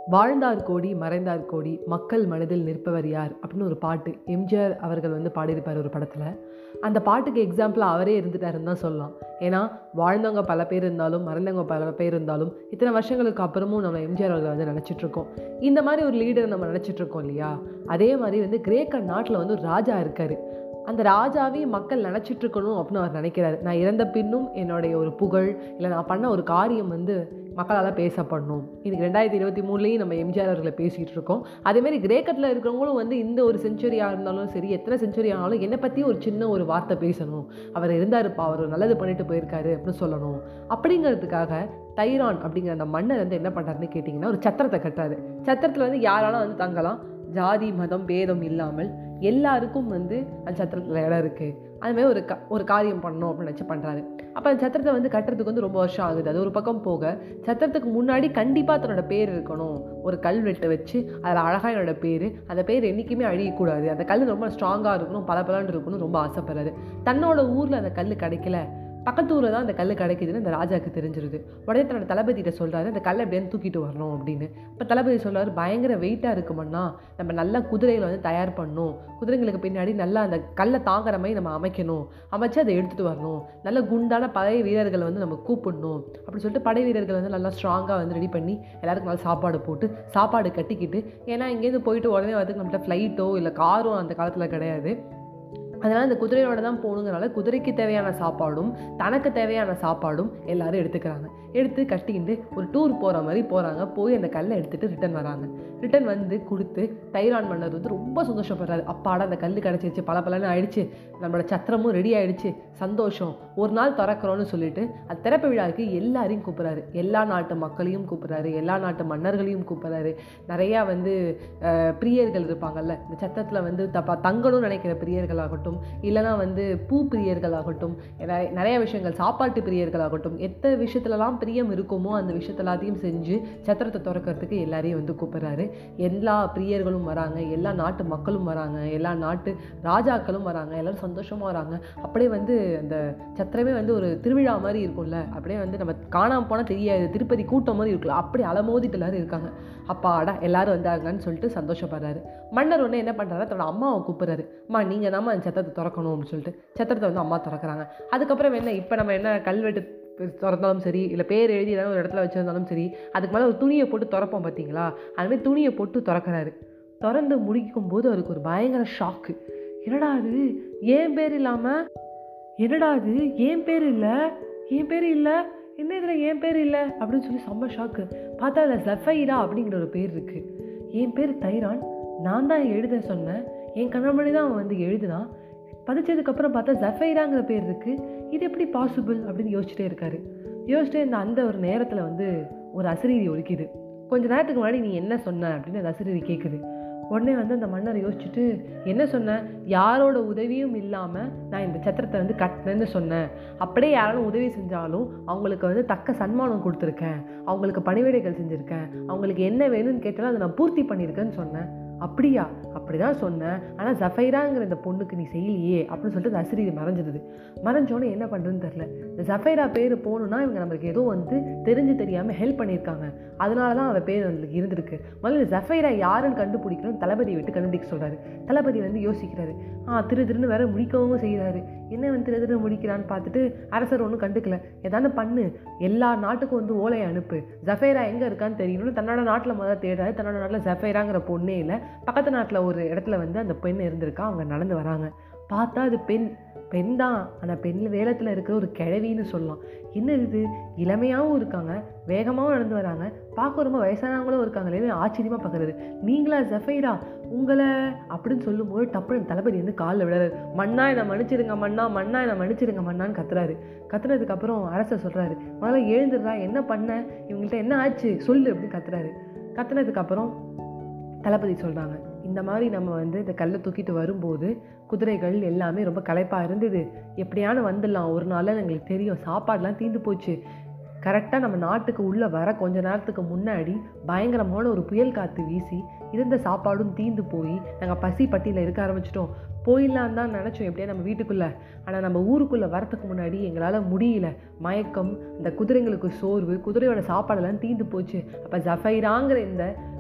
வாழ்ந்தார் கோடி மறைந்தார் கோடி மக்கள் மனதில் நிற்பவர் யார் அப்படின்னு ஒரு பாட்டு எம்ஜிஆர் அவர்கள் வந்து பாடியிருப்பார் ஒரு படத்தில் அந்த பாட்டுக்கு எக்ஸாம்பிளாக அவரே இருந்துட்டாருன்னு தான் சொல்லலாம் ஏன்னா வாழ்ந்தவங்க பல பேர் இருந்தாலும் மறைந்தவங்க பல பேர் இருந்தாலும் இத்தனை வருஷங்களுக்கு அப்புறமும் நம்ம எம்ஜிஆர் அவர்கள் வந்து நினச்சிட்டு இருக்கோம் இந்த மாதிரி ஒரு லீடர் நம்ம நினச்சிட்டு இருக்கோம் இல்லையா அதே மாதிரி வந்து கிரேக்க நாட்டில் வந்து ஒரு ராஜா இருக்கார் அந்த ராஜாவையும் மக்கள் நினச்சிட்டு இருக்கணும் அப்படின்னு அவர் நினைக்கிறாரு நான் இறந்த பின்னும் என்னுடைய ஒரு புகழ் இல்லை நான் பண்ண ஒரு காரியம் வந்து மக்களால் பேசப்படணும் இன்னைக்கு ரெண்டாயிரத்தி இருபத்தி மூணுலேயும் நம்ம எம்ஜிஆர் அவர்களை பேசிகிட்டு இருக்கோம் அதேமாதிரி கிரேக்கத்தில் இருக்கிறவங்களும் வந்து இந்த ஒரு செஞ்சுரியாக இருந்தாலும் சரி எத்தனை செஞ்சுரி ஆனாலும் என்னை பற்றி ஒரு சின்ன ஒரு வார்த்தை பேசணும் அவர் இருந்தாருப்பா அவர் நல்லது பண்ணிட்டு போயிருக்காரு அப்படின்னு சொல்லணும் அப்படிங்கிறதுக்காக தைரான் அப்படிங்கிற அந்த மன்னர் வந்து என்ன பண்ணுறாருன்னு கேட்டிங்கன்னா ஒரு சத்திரத்தை கட்டுறாரு சத்திரத்தில் வந்து யாராலும் வந்து தங்கலாம் ஜாதி மதம் பேதம் இல்லாமல் எல்லாருக்கும் வந்து அந்த சத்திரத்தில் இடம் இருக்குது அதுமாதிரி ஒரு க ஒரு காரியம் பண்ணணும் அப்படின்னு நினச்சி பண்ணுறாரு அப்போ அந்த சத்திரத்தை வந்து கட்டுறதுக்கு வந்து ரொம்ப வருஷம் ஆகுது அது ஒரு பக்கம் போக சத்திரத்துக்கு முன்னாடி கண்டிப்பாக தன்னோட பேர் இருக்கணும் ஒரு கல்வெட்டை வச்சு அதில் அழகாக என்னோட பேர் அந்த பேர் என்றைக்குமே அழியக்கூடாது அந்த கல் ரொம்ப ஸ்ட்ராங்காக இருக்கணும் பல பலன்னு இருக்கணும் ரொம்ப ஆசைப்படுறாரு தன்னோட ஊரில் அந்த கல் கிடைக்கல பக்கத்து ஊரில் தான் அந்த கல் கிடைக்குதுன்னு அந்த ராஜாவுக்கு தெரிஞ்சிருது உடனே தன்னோட தளபதிகிட்ட சொல்கிறாரு அந்த கல்லை எப்படியாவது தூக்கிட்டு வரணும் அப்படின்னு இப்போ தளபதி சொல்றாரு பயங்கர வெயிட்டாக இருக்குமண்ணா நம்ம நல்லா குதிரைகளை வந்து தயார் பண்ணணும் குதிரைங்களுக்கு பின்னாடி நல்லா அந்த கல்லை தாங்குற மாதிரி நம்ம அமைக்கணும் அமைச்சு அதை எடுத்துகிட்டு வரணும் நல்ல குண்டான பழைய வீரர்களை வந்து நம்ம கூப்பிடணும் அப்படின்னு சொல்லிட்டு படை வீரர்கள் வந்து நல்லா ஸ்ட்ராங்காக வந்து ரெடி பண்ணி எல்லாருக்கும் நல்லா சாப்பாடு போட்டு சாப்பாடு கட்டிக்கிட்டு ஏன்னா இங்கேருந்து போயிட்டு உடனே வந்து நம்மள்ட்ட ஃப்ளைட்டோ இல்லை காரோ அந்த காலத்தில் கிடையாது அதனால் அந்த குதிரையோட தான் போகணுங்கிறனால குதிரைக்கு தேவையான சாப்பாடும் தனக்கு தேவையான சாப்பாடும் எல்லாரும் எடுத்துக்கிறாங்க எடுத்து கட்டிக்கிட்டு ஒரு டூர் போகிற மாதிரி போகிறாங்க போய் அந்த கல்லை எடுத்துகிட்டு ரிட்டன் வராங்க ரிட்டன் வந்து கொடுத்து தைரான் மன்னர் வந்து ரொம்ப சந்தோஷப்படுறாரு அப்பாடா அந்த கல் கிடச்சிருச்சு பல பலன்னு ஆயிடுச்சு நம்மளோட சத்திரமும் ரெடி ஆயிடுச்சு சந்தோஷம் ஒரு நாள் திறக்கிறோன்னு சொல்லிட்டு அது திறப்பு விழாவுக்கு எல்லாரையும் கூப்பிட்றாரு எல்லா நாட்டு மக்களையும் கூப்பிட்றாரு எல்லா நாட்டு மன்னர்களையும் கூப்பிட்றாரு நிறையா வந்து அஹ், பிரியர்கள் இருப்பாங்கல்ல இந்த சத்தத்தில் வந்து தப்பா தங்கணும்னு நினைக்கிற பிரியர்களாகட்டும் இல்லைனா வந்து பூ பிரியர்களாகட்டும் நிறைய நிறைய விஷயங்கள் சாப்பாட்டு பிரியர்களாகட்டும் எத்தனை விஷயத்துலலாம் பிரியம் இருக்குமோ அந்த விஷயத்த எல்லாத்தையும் செஞ்சு சத்திரத்தை திறக்கிறதுக்கு எல்லாரையும் வந்து கூப்பிட்றாரு எல்லா பிரியர்களும் வராங்க எல்லா நாட்டு மக்களும் வராங்க எல்லா நாட்டு ராஜாக்களும் வராங்க எல்லாரும் சந்தோஷமாக வராங்க அப்படியே வந்து அந்த சத்திரமே வந்து ஒரு திருவிழா மாதிரி இருக்கும்ல அப்படியே வந்து நம்ம காணாம போனால் தெரியாது திருப்பதி கூட்டம் மாதிரி இருக்குல்ல அப்படி அலமோதிட்டு எல்லாரும் இருக்காங்க அப்பாடா எல்லாரும் வந்தாங்கன்னு சொல்லிட்டு சந்தோஷப்படுறாரு மன்னர் உடனே என்ன பண்ணுறாரு தன்னோட அம்மாவை கூப்பிட்றாரு அம்மா நீங்கள் தாம்மா அந்த சத்திரத்தை திறக்கணும் அப்படின்னு சொல்லிட்டு சத்திரத்தை வந்து அம்மா திறக்கிறாங்க அதுக்கப்புறம் என்ன இப்போ நம்ம என்ன கல்வெட்டு திறந்தாலும் சரி இல்லை பேர் எழுதி ஏதாவது ஒரு இடத்துல வச்சிருந்தாலும் சரி அதுக்கு மேலே ஒரு துணியை போட்டு திறப்போம் பார்த்தீங்களா அதுமாதிரி துணியை போட்டு திறக்கிறாரு திறந்து முடிக்கும் போது அவருக்கு ஒரு பயங்கர ஷாக்கு என்னடா அது ஏன் பேர் இல்லாமல் என்னடா அது ஏன் பேர் இல்லை ஏன் பேர் இல்லை என்ன இதில் ஏன் பேர் இல்லை அப்படின்னு சொல்லி செம்ம ஷாக்கு பார்த்தா அதில் ஜஃபைரா அப்படிங்கிற ஒரு பேர் இருக்குது என் பேர் தைரான் நான் தான் எழுத சொன்னேன் என் கண்ணாமணி தான் அவன் வந்து எழுதினான் பதிச்சதுக்கப்புறம் பார்த்தா ஜஃபைராங்கிற பேர் இருக்குது இது எப்படி பாசிபிள் அப்படின்னு யோசிச்சுட்டே இருக்காரு யோசிச்சுட்டே இருந்த அந்த ஒரு நேரத்தில் வந்து ஒரு அசிரீரி ஒலிக்குது கொஞ்ச நேரத்துக்கு முன்னாடி நீ என்ன சொன்ன அப்படின்னு அந்த அசிரீரி கேட்குது உடனே வந்து அந்த மன்னர் யோசிச்சுட்டு என்ன சொன்னேன் யாரோட உதவியும் இல்லாமல் நான் இந்த சத்திரத்தை வந்து கட்டினேன்னு சொன்னேன் அப்படியே யாராலும் உதவி செஞ்சாலும் அவங்களுக்கு வந்து தக்க சன்மானம் கொடுத்துருக்கேன் அவங்களுக்கு பணிவிடைகள் செஞ்சுருக்கேன் அவங்களுக்கு என்ன வேணும்னு கேட்டாலும் அதை நான் பூர்த்தி பண்ணியிருக்கேன்னு சொன்னேன் அப்படியா அப்படிதான் சொன்னேன் ஆனால் ஜஃபைராங்கிற இந்த பொண்ணுக்கு நீ செய்யலையே அப்படின்னு சொல்லிட்டு அந்த அசிரி மறைஞ்சிடுது மறைஞ்சோன்னே என்ன பண்ணுறதுன்னு தெரில இந்த ஜஃபைரா பேர் போகணுன்னா இவங்க நம்மளுக்கு ஏதோ வந்து தெரிஞ்சு தெரியாமல் ஹெல்ப் பண்ணியிருக்காங்க அதனால தான் அவள் பேர் நம்மளுக்கு இருந்திருக்கு முதல்ல ஜஃபைரா யாருன்னு கண்டுபிடிக்கணும் தளபதி விட்டு கண்டுபிடிக்க சொல்கிறாரு தளபதி வந்து யோசிக்கிறாரு ஆ திரு திருன்னு வேற முடிக்கவும் செய்கிறாரு என்ன வந்து திரு திரு முடிக்கிறான்னு பார்த்துட்டு அரசர் ஒன்றும் கண்டுக்கல ஏதானு பண்ணு எல்லா நாட்டுக்கும் வந்து ஓலையை அனுப்பு ஜஃபைரா எங்கே இருக்கான்னு தெரியணும்னு தன்னோட நாட்டில் முதல்ல தேடுறாரு தன்னோட நாட்டில் ஜஃபைராங்கிற பொண்ணே இல்லை பக்கத்து நாட்டில் ஒரு இடத்துல வந்து அந்த பெண் இருந்திருக்கா அவங்க நடந்து வராங்க பார்த்தா அது பெண் பெண் தான் ஆனால் பெண் வேலத்தில் இருக்கிற ஒரு கிழவின்னு சொல்லலாம் என்ன இது இளமையாகவும் இருக்காங்க வேகமாகவும் நடந்து வராங்க பார்க்க ரொம்ப வயசானவங்களும் இருக்காங்களே ஆச்சரியமாக பார்க்குறது நீங்களா ஜஃபைரா உங்களை அப்படின்னு சொல்லும்போது டப்புனு தளபதி வந்து காலில் விழுறாரு மண்ணா என்னை மன்னிச்சிருங்க மண்ணா மண்ணா என்னை மன்னிச்சிருங்க மண்ணான்னு கத்துறாரு கத்துனதுக்கப்புறம் அரசர் சொல்கிறாரு முதல்ல எழுந்துடுறா என்ன பண்ண இவங்கள்ட்ட என்ன ஆச்சு சொல்லு அப்படின்னு கத்துறாரு கத்துனதுக்கப்புறம் தளபதி சொல்கிறாங்க இந்த மாதிரி நம்ம வந்து இந்த கல்லை தூக்கிட்டு வரும்போது குதிரைகள் எல்லாமே ரொம்ப களைப்பாக இருந்தது எப்படியானு வந்துடலாம் ஒரு நாளில் எங்களுக்கு தெரியும் சாப்பாடுலாம் தீந்து போச்சு கரெக்டாக நம்ம நாட்டுக்கு உள்ளே வர கொஞ்ச நேரத்துக்கு முன்னாடி பயங்கரமான ஒரு புயல் காற்று வீசி இருந்த சாப்பாடும் தீந்து போய் நாங்கள் பசி பட்டியில் இருக்க ஆரம்பிச்சிட்டோம் போயிடலான்னு தான் நினச்சோம் எப்படியா நம்ம வீட்டுக்குள்ளே ஆனால் நம்ம ஊருக்குள்ளே வரத்துக்கு முன்னாடி எங்களால் முடியல மயக்கம் இந்த குதிரைங்களுக்கு சோர்வு குதிரையோட சாப்பாடெல்லாம் தீந்து போச்சு அப்போ ஜஃபைராங்கிற இந்த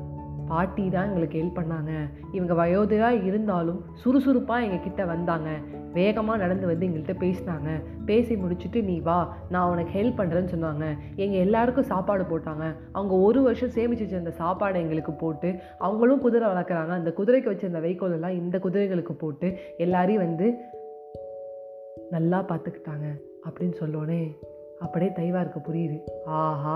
பாட்டி தான் எங்களுக்கு ஹெல்ப் பண்ணாங்க இவங்க வயோதிகராக இருந்தாலும் சுறுசுறுப்பாக எங்கள் கிட்ட வந்தாங்க வேகமாக நடந்து வந்து எங்கள்கிட்ட பேசினாங்க பேசி முடிச்சுட்டு நீ வா நான் உனக்கு ஹெல்ப் பண்ணுறேன்னு சொன்னாங்க எங்கள் எல்லாருக்கும் சாப்பாடு போட்டாங்க அவங்க ஒரு வருஷம் சேமிச்சு வச்சிருந்த சாப்பாடை எங்களுக்கு போட்டு அவங்களும் குதிரை வளர்க்குறாங்க அந்த குதிரைக்கு வச்சிருந்த வைக்கோல் எல்லாம் இந்த குதிரைகளுக்கு போட்டு எல்லாரையும் வந்து நல்லா பார்த்துக்கிட்டாங்க அப்படின்னு சொல்லோனே அப்படியே தைவாருக்கு புரியுது ஆஹா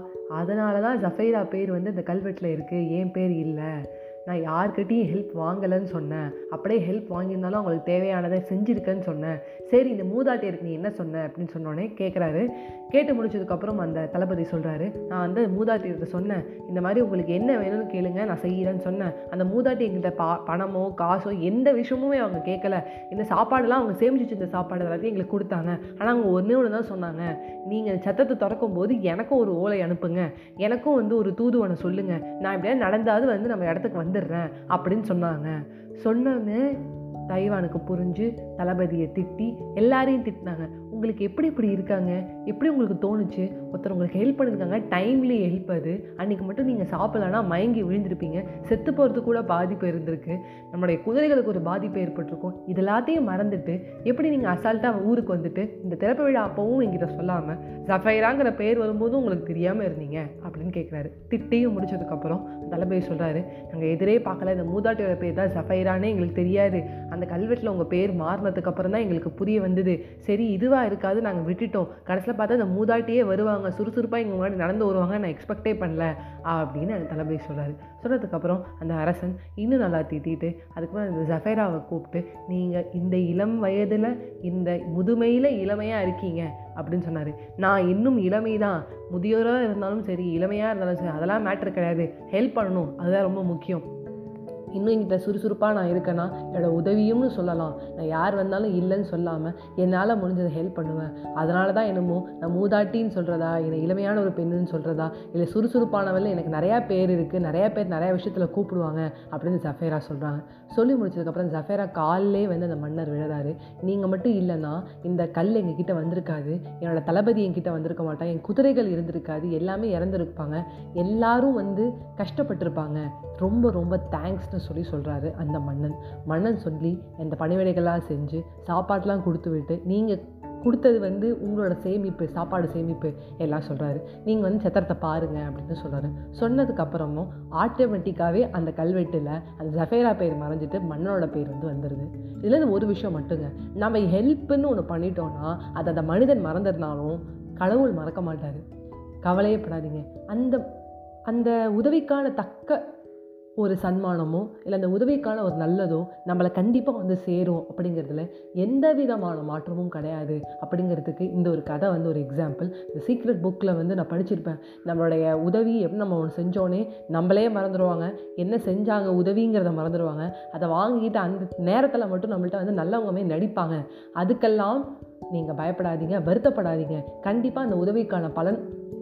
அதனால தான் ஜஃபைரா பேர் வந்து இந்த கல்வெட்டில் இருக்குது ஏன் பேர் இல்லை நான் யார்கிட்டையும் ஹெல்ப் வாங்கலைன்னு சொன்னேன் அப்படியே ஹெல்ப் வாங்கியிருந்தாலும் அவங்களுக்கு தேவையானதை செஞ்சுருக்கேன்னு சொன்னேன் சரி இந்த மூதாட்டியருக்கு நீ என்ன சொன்ன அப்படின்னு சொன்னோடனே கேட்குறாரு கேட்டு முடிச்சதுக்கப்புறம் அந்த தளபதி சொல்கிறாரு நான் வந்து மூதாட்டியர்கிட்ட சொன்னேன் இந்த மாதிரி உங்களுக்கு என்ன வேணும்னு கேளுங்க நான் செய்கிறேன்னு சொன்னேன் அந்த மூதாட்டி எங்கிட்ட பா பணமோ காசோ எந்த விஷயமுமே அவங்க கேட்கல இந்த சாப்பாடுலாம் அவங்க சேமிச்சு வச்சிருந்த சாப்பாடு எல்லாத்தையும் எங்களுக்கு கொடுத்தாங்க ஆனால் அவங்க ஒன்றே ஒன்று தான் சொன்னாங்க நீங்கள் சத்தத்தை திறக்கும் போது எனக்கும் ஒரு ஓலை அனுப்புங்க எனக்கும் வந்து ஒரு தூதுவனை சொல்லுங்கள் நான் இப்படியே நடந்தாது வந்து நம்ம இடத்துக்கு வந்துடுறேன் அப்படின்னு சொன்னாங்க சொன்னோன்னே தைவானுக்கு புரிஞ்சு தளபதியை திட்டி எல்லாரையும் திட்டினாங்க உங்களுக்கு எப்படி இப்படி இருக்காங்க எப்படி உங்களுக்கு தோணுச்சு ஒருத்தர் உங்களுக்கு ஹெல்ப் பண்ணியிருக்காங்க டைம்லி ஹெல்ப் அது அன்றைக்கி மட்டும் நீங்கள் சாப்பிடலன்னா மயங்கி விழுந்திருப்பீங்க செத்து போகிறது கூட பாதிப்பு இருந்திருக்கு நம்மளுடைய குதிரைகளுக்கு ஒரு பாதிப்பு ஏற்பட்டிருக்கும் இது எல்லாத்தையும் மறந்துட்டு எப்படி நீங்கள் அசால்ட்டாக ஊருக்கு வந்துட்டு இந்த திறப்பு விழா அப்பவும் என்கிட்ட சொல்லாமல் ஜஃபைராங்கிற பேர் வரும்போதும் உங்களுக்கு தெரியாமல் இருந்தீங்க அப்படின்னு கேட்குறாரு திட்டியும் முடிச்சதுக்கப்புறம் தளபதி சொல்கிறாரு நாங்கள் எதிரே பார்க்கல இந்த மூதாட்டியோட பேர் தான் ஜஃபைரானே எங்களுக்கு தெரியாது அந்த கல்வெட்டில் உங்கள் பேர் மாறினதுக்கப்புறம் தான் எங்களுக்கு புரிய வந்தது சரி இதுவாக இருக்காது நாங்கள் விட்டுட்டோம் கடைசியில் பார்த்தா இந்த மூதாட்டியே வருவாங்க சுறுசுறுப்பாக எங்கள் முன்னாடி நடந்து வருவாங்க நான் எக்ஸ்பெக்டே பண்ணல அப்படின்னு அந்த தளபதி சொல்கிறாரு சொன்னதுக்கப்புறம் அந்த அரசன் இன்னும் நல்லா திட்டிட்டு அதுக்கப்புறம் அந்த ஜஃபேராவை கூப்பிட்டு நீங்கள் இந்த இளம் வயதில் இந்த முதுமையில் இளமையாக இருக்கீங்க அப்படின்னு சொன்னார் நான் இன்னும் இளமை தான் முதியோராக இருந்தாலும் சரி இளமையாக இருந்தாலும் சரி அதெல்லாம் மேட்ரு கிடையாது ஹெல்ப் பண்ணணும் அதுதான் ரொம்ப முக்கியம் இன்னும் என்கிட்ட சுறுசுறுப்பாக நான் இருக்கேன்னா என்னோட உதவியும்னு சொல்லலாம் நான் யார் வந்தாலும் இல்லைன்னு சொல்லாமல் என்னால் முடிஞ்சதை ஹெல்ப் பண்ணுவேன் அதனால தான் என்னமோ நான் மூதாட்டின்னு சொல்கிறதா என்னை இளமையான ஒரு பெண்ணுன்னு சொல்கிறதா இல்லை சுறுசுறுப்பானவள் எனக்கு நிறையா பேர் இருக்குது நிறையா பேர் நிறையா விஷயத்தில் கூப்பிடுவாங்க அப்படின்னு ஜஃபேரா சொல்கிறாங்க சொல்லி முடிச்சதுக்கப்புறம் ஜஃபேரா காலிலே வந்து அந்த மன்னர் விழுறாரு நீங்கள் மட்டும் இல்லைன்னா இந்த கல் எங்ககிட்ட வந்திருக்காது என்னோட தளபதி என்கிட்ட வந்திருக்க மாட்டான் என் குதிரைகள் இருந்திருக்காது எல்லாமே இறந்துருப்பாங்க எல்லாரும் வந்து கஷ்டப்பட்டிருப்பாங்க ரொம்ப ரொம்ப தேங்க்ஸ்னு சொல்லி சொல்கிறாரு அந்த மன்னன் மன்னன் சொல்லி இந்த பணிவிடைகள்லாம் செஞ்சு சாப்பாட்டெலாம் கொடுத்து விட்டு நீங்கள் கொடுத்தது வந்து உங்களோட சேமிப்பு சாப்பாடு சேமிப்பு எல்லாம் சொல்கிறாரு நீங்கள் வந்து சத்திரத்தை பாருங்க அப்படின்னு சொல்கிறாரு சொன்னதுக்கப்புறமும் ஆட்டோமேட்டிக்காகவே அந்த கல்வெட்டில் அந்த ஜஃபேரா பேர் மறைஞ்சிட்டு மன்னனோட பேர் வந்து வந்துடுது இதில் இது ஒரு விஷயம் மட்டுங்க நம்ம ஹெல்ப்புன்னு ஒன்று பண்ணிட்டோம்னா அதை அந்த மனிதன் மறந்துருந்தாலும் கடவுள் மறக்க மாட்டார் கவலையே படாதீங்க அந்த அந்த உதவிக்கான தக்க ஒரு சன்மானமோ இல்லை அந்த உதவிக்கான ஒரு நல்லதோ நம்மளை கண்டிப்பாக வந்து சேரும் அப்படிங்கிறதுல எந்த விதமான மாற்றமும் கிடையாது அப்படிங்கிறதுக்கு இந்த ஒரு கதை வந்து ஒரு எக்ஸாம்பிள் இந்த சீக்ரெட் புக்கில் வந்து நான் படிச்சிருப்பேன் நம்மளுடைய உதவி எப்படி நம்ம ஒன்று செஞ்சோன்னே நம்மளே மறந்துடுவாங்க என்ன செஞ்சாங்க உதவிங்கிறத மறந்துடுவாங்க அதை வாங்கிட்டு அந்த நேரத்தில் மட்டும் நம்மள்ட்ட வந்து நல்லவங்கமே நடிப்பாங்க அதுக்கெல்லாம் நீங்கள் பயப்படாதீங்க வருத்தப்படாதீங்க கண்டிப்பாக அந்த உதவிக்கான பலன்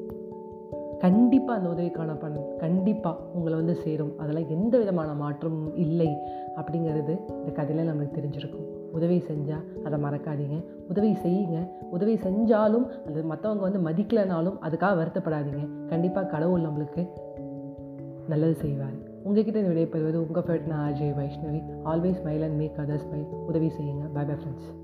கண்டிப்பாக அந்த உதவிக்கான பலன் கண்டிப்பாக உங்களை வந்து சேரும் அதெல்லாம் எந்த விதமான மாற்றமும் இல்லை அப்படிங்கிறது இந்த கதையில் நம்மளுக்கு தெரிஞ்சிருக்கும் உதவி செஞ்சால் அதை மறக்காதீங்க உதவி செய்யுங்க உதவி செஞ்சாலும் அது மற்றவங்க வந்து மதிக்கலைனாலும் அதுக்காக வருத்தப்படாதீங்க கண்டிப்பாக கடவுள் நம்மளுக்கு நல்லது செய்வார் உங்ககிட்ட விடைபெறுவது உங்கள் ஃபேட் நான் Ajay Vaishnavi always smile and make others smile உதவி செய்யுங்க பை பை ஃப்ரெண்ட்ஸ்